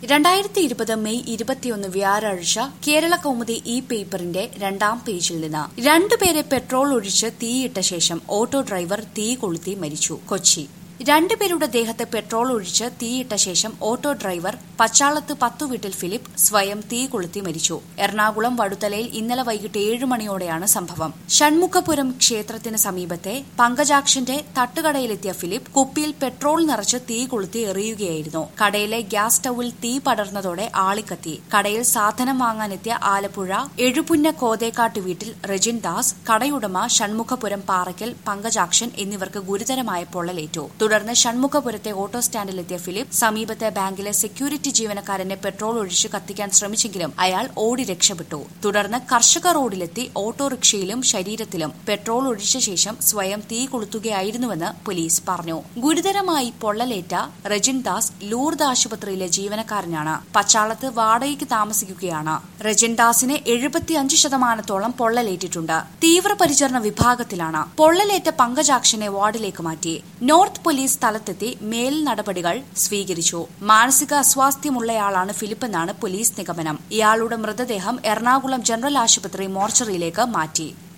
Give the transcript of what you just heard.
രണ്ടായിരത്തി ഇരുപത് മെയ് ഇരുപത്തിയൊന്ന് വ്യാഴാഴ്ച കേരള കൗമുദി ഇ പേപ്പറിന്റെ രണ്ടാം പേജിൽ നിന്ന് രണ്ടുപേരെ പെട്രോൾ ഒഴിച്ച് തീയിട്ട ശേഷം ഓട്ടോ ഡ്രൈവർ തീ കൊളുത്തി മരിച്ചു കൊച്ചി രണ്ടുപേരുടെ ദേഹത്ത് പെട്രോൾ ഒഴിച്ച് തീയിട്ട ശേഷം ഓട്ടോ ഡ്രൈവർ പച്ചാളത്ത് പത്തുവീട്ടിൽ ഫിലിപ്പ് സ്വയം തീ കൊളുത്തി മരിച്ചു എറണാകുളം വടുതലയിൽ ഇന്നലെ വൈകിട്ട് ഏഴ് മണിയോടെയാണ് സംഭവം ഷൺമുഖപുരം ക്ഷേത്രത്തിന് സമീപത്തെ പങ്കജാക്ഷന്റെ തട്ടുകടയിലെത്തിയ ഫിലിപ്പ് കുപ്പിയിൽ പെട്രോൾ നിറച്ച് തീ കൊളുത്തി എറിയുകയായിരുന്നു കടയിലെ ഗ്യാസ് സ്റ്റൌവിൽ തീ പടർന്നതോടെ ആളിക്കത്തി കടയിൽ സാധനം വാങ്ങാനെത്തിയ ആലപ്പുഴ എഴുപുന്ന കോതേക്കാട്ട് വീട്ടിൽ റെജിൻ ദാസ് കടയുടമ ഷൺമുഖപുരം പാറയ്ക്കൽ പങ്കജാക്ഷൻ എന്നിവർക്ക് ഗുരുതരമായ പൊള്ളലേറ്റു തുടർന്ന് ഷൺമുഖപുരത്തെ ഓട്ടോ സ്റ്റാൻഡിലെത്തിയ ഫിലിപ്പ് സമീപത്തെ ബാങ്കിലെ സെക്യൂരിറ്റി ജീവനക്കാരനെ പെട്രോൾ ഒഴിച്ച് കത്തിക്കാൻ ശ്രമിച്ചെങ്കിലും അയാൾ ഓടി രക്ഷപ്പെട്ടു തുടർന്ന് കർഷക റോഡിലെത്തി ഓട്ടോറിക്ഷയിലും ശരീരത്തിലും പെട്രോൾ ഒഴിച്ച ശേഷം സ്വയം തീ കൊളുത്തുകയായിരുന്നുവെന്ന് പോലീസ് പറഞ്ഞു ഗുരുതരമായി പൊള്ളലേറ്റ റെജിൻ ദാസ് ലൂർദ് ആശുപത്രിയിലെ ജീവനക്കാരനാണ് പച്ചാളത്ത് വാടകയ്ക്ക് താമസിക്കുകയാണ് റെജിൻ ദാസിന് എഴുപത്തിയഞ്ച് ശതമാനത്തോളം പൊള്ളലേറ്റിട്ടുണ്ട് തീവ്രപരിചരണ വിഭാഗത്തിലാണ് പൊള്ളലേറ്റ പങ്കജാക്ഷനെ വാർഡിലേക്ക് മാറ്റി നോർത്ത് പോലീസ് സ്ഥലത്തെത്തി മേൽ നടപടികൾ സ്വീകരിച്ചു മാനസിക അസ്വാസ്ഥ്യമുള്ളയാളാണ് ഫിലിപ്പെന്നാണ് പോലീസ് നിഗമനം ഇയാളുടെ മൃതദേഹം എറണാകുളം ജനറൽ ആശുപത്രി മോർച്ചറിയിലേക്ക് മാറ്റി